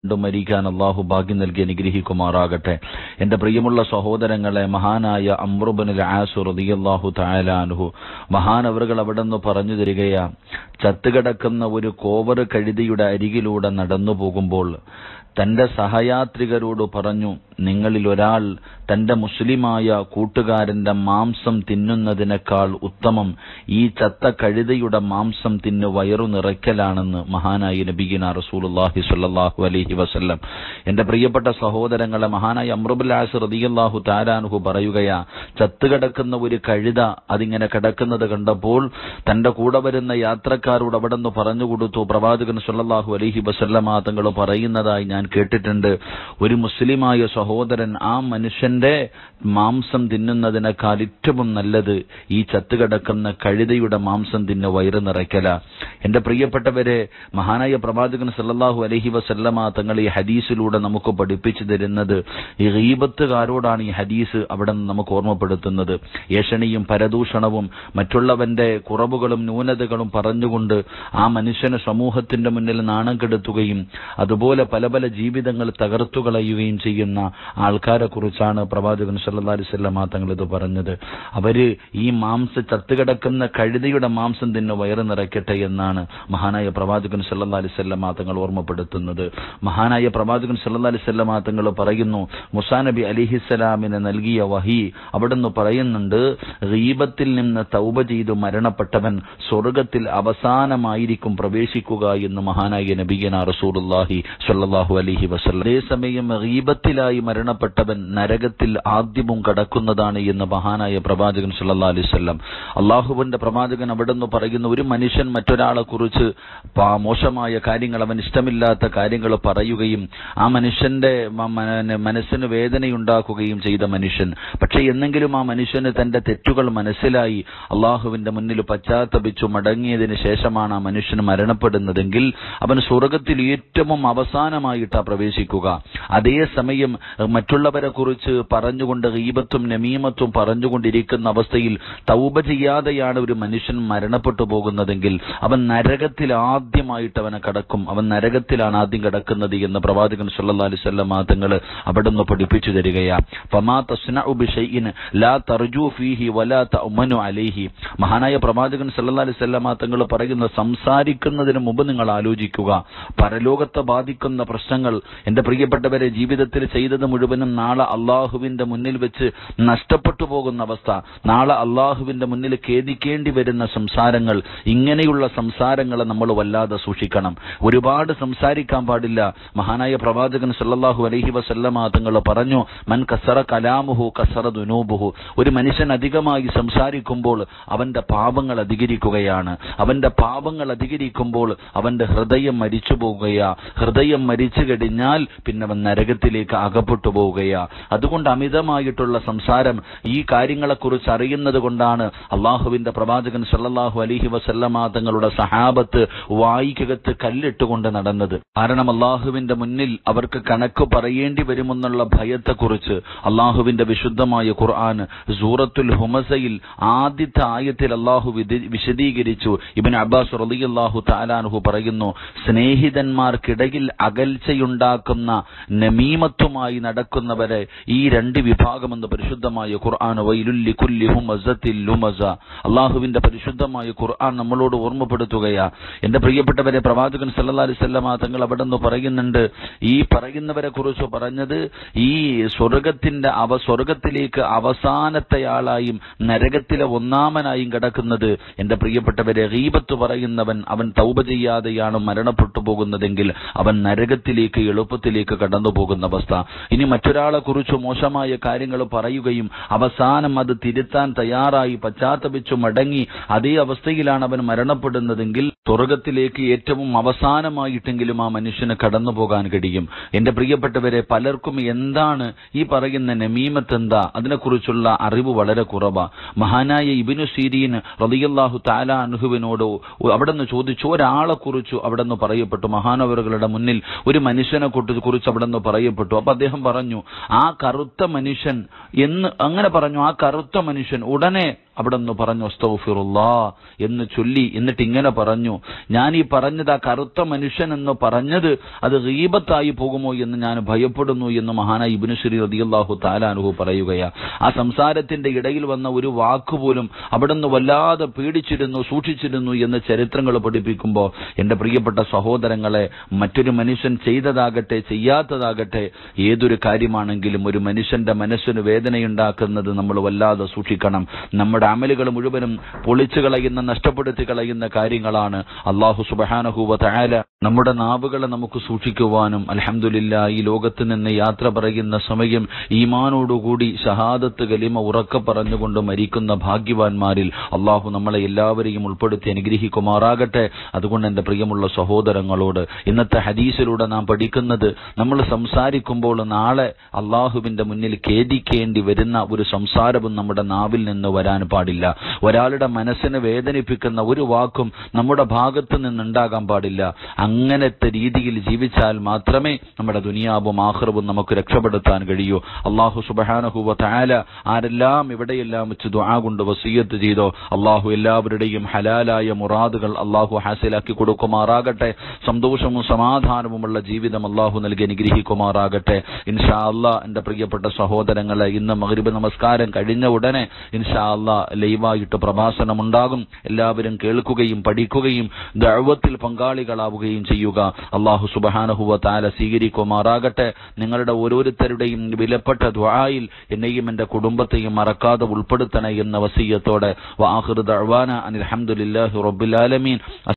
വീണ്ടും മരിക്കാൻ അള്ളാഹു ഭാഗ്യം നൽകി അനുഗ്രഹിക്കുമാറാകട്ടെ എന്റെ പ്രിയമുള്ള സഹോദരങ്ങളെ മഹാനായ അമ്രുബനിൽ ആസു റളിയല്ലാഹു തആല അൻഹു മഹാനവറുകൾ അവിടെ നിന്ന് പറഞ്ഞു തരികയാ ചത്തുകിടക്കുന്ന ഒരു കോവർ കഴുതിയുടെ അരികിലൂടെ നടന്നു പോകുമ്പോൾ തന്റെ സഹയാത്രികരോട് പറഞ്ഞു നിങ്ങളിൽ ഒരാൾ തന്റെ മുസ്ലിമായ കൂട്ടുകാരന്റെ മാംസം തിന്നുന്നതിനേക്കാൾ ഉത്തമം ഈ ചത്ത കഴുതയുടെ മാംസം തിന്ന് വയറു നിറയ്ക്കലാണെന്ന് മഹാനായ നബിഗിന റസൂലുള്ളാഹി സ്വല്ലല്ലാഹു അലൈഹി വസല്ലം എന്റെ പ്രിയപ്പെട്ട സഹോദരങ്ങളെ മഹാനായ അമ്രുബുൽ ആസ് റളിയല്ലാഹു താരാനുഹു പറയുകയാ ചത്തുകിടക്കുന്ന ഒരു കഴുത അതിങ്ങനെ കിടക്കുന്നത് കണ്ടപ്പോൾ തന്റെ കൂടെ വരുന്ന യാത്രക്കാരോട് അവിടെ നിന്ന് പറഞ്ഞു കൊടുത്തു പ്രവാചകൻ സല്ലല്ലാഹു അലൈഹി വസല്ലമ തങ്ങൾ പറയുന്നതായി ഞാൻ കേട്ടിട്ടുണ്ട് ഒരു മുസ്ലിമായ സഹോദരൻ ആ മനുഷ്യന്റെ മാംസം തിന്നുന്നതിനേക്കാൾ ഏറ്റവും നല്ലത് ഈ ചത്തുകിടക്കുന്ന കഴുതയുടെ മാംസം തിന്ന് വയറ് നിറയ്ക്കല എന്റെ പ്രിയപ്പെട്ടവരെ മഹാനായ പ്രവാചകൻ സല്ലല്ലാഹു അലൈഹി വസല്ലമ തങ്ങൾ ഈ ഹദീസിലൂടെ നമുക്ക് പഠിപ്പിച്ചു തരുന്നത് ഈ ഗീബത്തുകാരോടാണ് ഈ ഹദീസ് അവിടെ നിന്ന് നമുക്ക് ഓർമ്മപ്പെടുത്തുന്നത് ഏഷണിയും പരദൂഷണവും മറ്റുള്ളവന്റെ കുറവുകളും ന്യൂനതകളും പറഞ്ഞുകൊണ്ട് ആ മനുഷ്യനെ സമൂഹത്തിന്റെ മുന്നിൽ നാണം കെടുത്തുകയും അതുപോലെ പല പല ജീവിതങ്ങൾ തകർത്തു കളയുകയും ചെയ്യുന്ന ആൾക്കാരെ കുറിച്ചാണ് പ്രവാചകൻ സല്ലല്ലാഹു അലൈഹി വസല്ലമ തങ്ങൾ ഇത് പറഞ്ഞത് അവര് ഈ മാംസ ചത്തുകിടക്കുന്ന കഴുതയുടെ മാംസം തിന്ന് വയറ് നിറയ്ക്കട്ടെ എന്നാണ് മഹാനായ പ്രവാചകൻ സല്ലല്ലാഹു അലൈഹി വസല്ലമ തങ്ങൾ ഓർമ്മപ്പെടുത്തുന്നത് മഹാനായ പ്രവാചകൻ സല്ലല്ലാഹു അലൈഹി വസല്ലമ തങ്ങൾ പറയുന്നു മുസാ നബി അലിഹിസ്സലാമിന് നൽകിയ വഹി അവിടുന്ന് പറയുന്നുണ്ട് ഗീബത്തിൽ നിന്ന് തൗബ ചെയ്തു മരണപ്പെട്ടവൻ സ്വർഗത്തിൽ അവസാനമായിരിക്കും പ്രവേശിക്കുക എന്ന് മഹാനായ നബിയന റസൂലുള്ളാഹി സ്വല്ലല്ലാഹു അലൈഹി വസല്ലം അതേസമയം ഗീബത്തിലായി മരണപ്പെട്ടവൻ നരകത്തിൽ ആദ്യവും കടക്കുന്നതാണ് എന്ന് മഹാനായ പ്രവാചകൻ സല്ലല്ലാഹു അലൈഹി വസല്ലം അള്ളാഹുവിന്റെ പ്രവാചകൻ അവിടുന്ന് പറയുന്ന ഒരു മനുഷ്യൻ മറ്റൊരാളെ കുറിച്ച് പാ- മോശമായ കാര്യങ്ങൾ അവൻ ഇഷ്ടമില്ലാത്ത കാര്യങ്ങൾ പറയുകയും ആ മനുഷ്യന്റെ മ- മന- മനസ്സിന് വേദനയുണ്ടാക്കുകയും ചെയ്ത മനുഷ്യൻ പക്ഷെ എന്നെങ്കിലും ആ മനുഷ്യന് തന്റെ തെറ്റുകൾ മനസ്സിലായി അള്ളാഹുവിന്റെ മുന്നിൽ പശ്ചാത്തപിച്ചു മടങ്ങിയതിന് ശേഷമാണ് ആ മനുഷ്യൻ മരണപ്പെടുന്നതെങ്കിൽ അവൻ സ്വർഗത്തിൽ ഏറ്റവും അവസാനമായിട്ടാ പ്രവേശിക്കുക അതേസമയം മറ്റുള്ളവരെ കുറിച്ച് പറഞ്ഞുകൊണ്ട് ഗീബത്തും നമീമത്തും പറഞ്ഞുകൊണ്ടിരിക്കുന്ന അവസ്ഥയിൽ തൗബ ചെയ്യാതെയാണ് ഒരു മനുഷ്യൻ മരണപ്പെട്ടു പോകുന്നതെങ്കിൽ അവൻ നരകത്തിൽ ആദ്യമായിട്ട് അവനെ കടക്കും അവൻ നരകത്തിലാണ് ആദ്യം കിടക്കുന്നത് എന്ന് പ്രവാചകൻ സല്ലല്ലാഹു അലൈഹി വസല്ലം തങ്ങൾ അവിടുന്ന് പഠിപ്പിച്ചു തരികയാ ഫമാ തസ്നഉ ബിശൈഇൻ ലാ തർജു ഫീഹി വലാ തഅമനു അലൈഹി മഹാനായ പ്രവാചകൻ സല്ലല്ലാഹു അലൈഹി വസല്ലം തങ്ങൾ പറയുന്ന സംസാരിക്കുന്നതിന് മുമ്പ് നിങ്ങൾ ആലോചിക്കുക പരലോകത്തെ ബാധിക്കുന്ന പ്രശ്നങ്ങൾ എന്റെ പ്രിയപ്പെട്ടവരെ ജീവിതത്തിൽ ചെയ്തത് മുഴുവനും നാളെ അള്ളാഹുവിന്റെ മുന്നിൽ വെച്ച് നഷ്ടപ്പെട്ടു പോകുന്ന അവസ്ഥ നാളെ അള്ളാഹുവിന്റെ മുന്നിൽ ഖേദിക്കേണ്ടി വരുന്ന സംസാരങ്ങൾ ഇങ്ങനെയുള്ള സംസാരങ്ങളെ നമ്മൾ വല്ലാതെ സൂക്ഷിക്കണം ഒരുപാട് സംസാരിക്കാൻ പാടില്ല മഹാനായ പ്രവാചകൻ സല്ലല്ലാഹു അലൈഹി വസല്ലമ തങ്ങൾ പറഞ്ഞു മൻ കസറ കലാമുഹു കസറ ദുനൂബുഹു ഒരു മനുഷ്യൻ അധികമായി സംസാരിക്കുമ്പോൾ അവന്റെ പാപങ്ങൾ അധികരിക്കുകയാണ് അവന്റെ പാപങ്ങൾ അധികരിക്കുമ്പോൾ അവന്റെ ഹൃദയം മരിച്ചു പോവുകയാ ഹൃദയം മരിച്ചു കഴിഞ്ഞാൽ പിന്നെ അവൻ നരകത്തിലേക്ക് അകപ്പെട്ടു പോവുകയാ അതുകൊണ്ട് അമിതമായിട്ടുള്ള സംസാരം ഈ കാര്യങ്ങളെക്കുറിച്ച് അറിയുന്നത് കൊണ്ടാണ് അള്ളാഹുവിന്റെ പ്രവാചകൻ സല്ലല്ലാഹു അലൈഹി വസല്ലമ തങ്ങളുടെ സഹാബത്ത് വായിക്കകത്ത് കല്ലിട്ടുകൊണ്ട് നടന്നത് കാരണം അള്ളാഹുവിന്റെ മുന്നിൽ അവർക്ക് കണക്ക് പറയേണ്ടി വരുമെന്നുള്ള ഭയത്തെക്കുറിച്ച് അള്ളാഹുവിന്റെ വിശുദ്ധമായ ഖുർആൻ സൂറത്തുൽ ഹുമസയിൽ ആദ്യത്തെ ആയത്തിൽ അള്ളാഹു വിധി- വിശദീകരിച്ചു ഇബൻ അബ്ബാസ് റളിയല്ലാഹു തആലാൻഹു പറയുന്നു സ്നേഹിതന്മാർക്കിടയിൽ അകൽച്ചയുണ്ടാക്കുന്ന നമീമത്വമായി നടക്കുന്നവരെ ഈ രണ്ട് വിഭാഗമെന്ന് പരിശുദ്ധമായ ഖുർആൻ വൈലുല്ലി കുല്ലി ഹുമസത്തിൽ ലുമസ അള്ളാഹുവിന്റെ പരിശുദ്ധമായ ഖുർആൻ നമ്മളോട് ഓർമ്മപ്പെടുത്തുകയാ എന്റെ പ്രിയപ്പെട്ടവരെ പ്രവാചകൻ സല്ലല്ലാഹു അലൈഹി വസല്ലമ തങ്ങൾ അവിടെ നിന്ന് പറയുന്നുണ്ട് ഈ പറയുന്നവരെ കുറിച്ച് പറഞ്ഞത് ഈ സ്വർഗത്തിന്റെ അവ സ്വർഗത്തിലേക്ക് അവസാനത്തെ ആളായും നരകത്തിലെ ഒന്നാമനായും കിടക്കുന്നത് എന്റെ പ്രിയപ്പെട്ടവരെ ഗീബത്ത് പറയുന്നവൻ അവൻ തൗബ ചെയ്യാതെയാണ് മരണപ്പെട്ടു പോകുന്നതെങ്കിൽ അവൻ നരകത്തിലേക്ക് എളുപ്പത്തിലേക്ക് കടന്നു പോകുന്ന അവസ്ഥ ഇനി മറ്റൊരാളെ കുറിച്ച് മോശമായ കാര്യങ്ങൾ പറയുകയും അവസാനം അത് തിരുത്താൻ തയ്യാറായി പശ്ചാത്തപിച്ചു മടങ്ങി അതേ അവസ്ഥയിലാണ് അവൻ മരണപ്പെടുന്നതെങ്കിൽ സ്വർഗത്തിലേക്ക് ഏറ്റവും അവസാനമായിട്ടെങ്കിലും ആ മനുഷ്യന് കടന്നു പോകാൻ കഴിയും എന്റെ പ്രിയപ്പെട്ടവരെ പലർക്കും എന്താണ് ഈ പറയുന്ന നമീമത്ത് എന്താ അതിനെക്കുറിച്ചുള്ള അറിവ് വളരെ കുറവാ മഹാനായ ഇബിനു സീരീൻ റളിയല്ലാഹു താല അനുഹുവിനോട് അവിടെ നിന്ന് ചോദിച്ചു ഒരാളെ കുറിച്ചു അവിടെ നിന്ന് പറയപ്പെട്ടു മഹാനവറുകളുടെ മുന്നിൽ ഒരു മനുഷ്യനെ കുറിച്ച് കുറിച്ച് അവിടെ നിന്ന് പറയപ്പെട്ടു അപ്പൊ അദ്ദേഹം പറഞ്ഞു ആ കറുത്ത മനുഷ്യൻ എന്ന് അങ്ങനെ പറഞ്ഞു ആ കറുത്ത മനുഷ്യൻ ഉടനെ അവിടെ നിന്ന് പറഞ്ഞു അസ്തഗ്ഫിറുല്ലാ എന്ന് ചൊല്ലി എന്നിട്ട് ഇങ്ങനെ പറഞ്ഞു ഞാൻ ഈ പറഞ്ഞത് ആ കറുത്ത മനുഷ്യൻ എന്ന് പറഞ്ഞത് അത് ഗീബത്തായി പോകുമോ എന്ന് ഞാൻ ഭയപ്പെടുന്നു എന്ന് മഹാന ഇബ്നു ശ്രീ റളിയല്ലാഹു താലാനുഹു പറയുകയാ ആ സംസാരത്തിന്റെ ഇടയിൽ വന്ന ഒരു വാക്കുപോലും അവിടെ നിന്ന് വല്ലാതെ പേടിച്ചിരുന്നു സൂക്ഷിച്ചിരുന്നു എന്ന് ചരിത്രങ്ങൾ പഠിപ്പിക്കുമ്പോൾ എന്റെ പ്രിയപ്പെട്ട സഹോദരങ്ങളെ മറ്റൊരു മനുഷ്യൻ ചെയ്തതാകട്ടെ ചെയ്യാത്തതാകട്ടെ ഏതൊരു കാര്യമാണെങ്കിലും ഒരു മനുഷ്യന്റെ മനസ്സിന് വേദനയുണ്ടാക്കുന്നത് നമ്മൾ വല്ലാതെ സൂക്ഷിക്കണം നമ്മുടെ അമലുകൾ മുഴുവനും പൊളിച്ചു കളയുന്ന നഷ്ടപ്പെടുത്തി കളയുന്ന കാര്യങ്ങളാണ് അള്ളാഹു സുബഹാനഹൂവ തആല നമ്മുടെ നാവുകളെ നമുക്ക് സൂക്ഷിക്കുവാനും അൽഹംദുലില്ലാ ഈ ലോകത്ത് നിന്ന് യാത്ര പറയുന്ന സമയം ഈമാനോടുകൂടി ഷഹാദത്ത് കലിമ ഉറക്കെ പറഞ്ഞുകൊണ്ട് മരിക്കുന്ന ഭാഗ്യവാന്മാരിൽ അള്ളാഹു നമ്മളെ എല്ലാവരെയും ഉൾപ്പെടുത്തി അനുഗ്രഹിക്കുമാറാകട്ടെ അതുകൊണ്ട് എന്റെ പ്രിയമുള്ള സഹോദരങ്ങളോട് ഇന്നത്തെ ഹദീസിലൂടെ നാം പഠിക്കുന്നത് നമ്മൾ സംസാരിക്കുമ്പോൾ നാളെ അള്ളാഹുവിന്റെ മുന്നിൽ ഖേദിക്കേണ്ടി വരുന്ന ഒരു സംസാരവും നമ്മുടെ നാവിൽ നിന്ന് വരാൻ പാടില്ല ഒരാളുടെ മനസ്സിനെ വേദനിപ്പിക്കുന്ന ഒരു വാക്കും നമ്മുടെ ഭാഗത്ത് നിന്നുണ്ടാകാൻ പാടില്ല അങ്ങനത്തെ രീതിയിൽ ജീവിച്ചാൽ മാത്രമേ നമ്മുടെ ദുനിയാവും ആഹ്റവും നമുക്ക് രക്ഷപ്പെടുത്താൻ കഴിയൂ അള്ളാഹു സുബഹാനഹുവ താല ആരെല്ലാം ഇവിടെയെല്ലാം വെച്ച് ദുആ കൊണ്ട് വസീയത്ത് ചെയ്തോ അള്ളാഹു എല്ലാവരുടെയും ഹലാലായ മുറാദുകൾ അള്ളാഹു ഹാസിലാക്കി കൊടുക്കുമാറാകട്ടെ സന്തോഷവും സമാധാനവുമുള്ള ജീവിതം അള്ളാഹു നൽകി അനുഗ്രഹിക്കുമാറാകട്ടെ ഇൻഷാ അല്ലാ എന്റെ പ്രിയപ്പെട്ട സഹോദരങ്ങളെ ഇന്ന് മഗ്രിബ് നമസ്കാരം കഴിഞ്ഞ ഉടനെ ഇൻഷാ അല്ലാ ലൈവായിട്ട് പ്രഭാഷണം ഉണ്ടാകും എല്ലാവരും കേൾക്കുകയും പഠിക്കുകയും ദഅവത്തിൽ പങ്കാളികളാവുകയും ചെയ്യുക അള്ളാഹു സുബഹാനഹുവ താല സ്വീകരിക്കുമാറാകട്ടെ നിങ്ങളുടെ ഓരോരുത്തരുടെയും വിലപ്പെട്ട ദ്വായിൽ എന്നെയും എന്റെ കുടുംബത്തെയും മറക്കാതെ ഉൾപ്പെടുത്തണേ എന്ന വസീയത്തോടെ വാഹൃദ് അനിൽ അലഹമുല്ലാഹി റബ്ബുൽ ആലമീൻ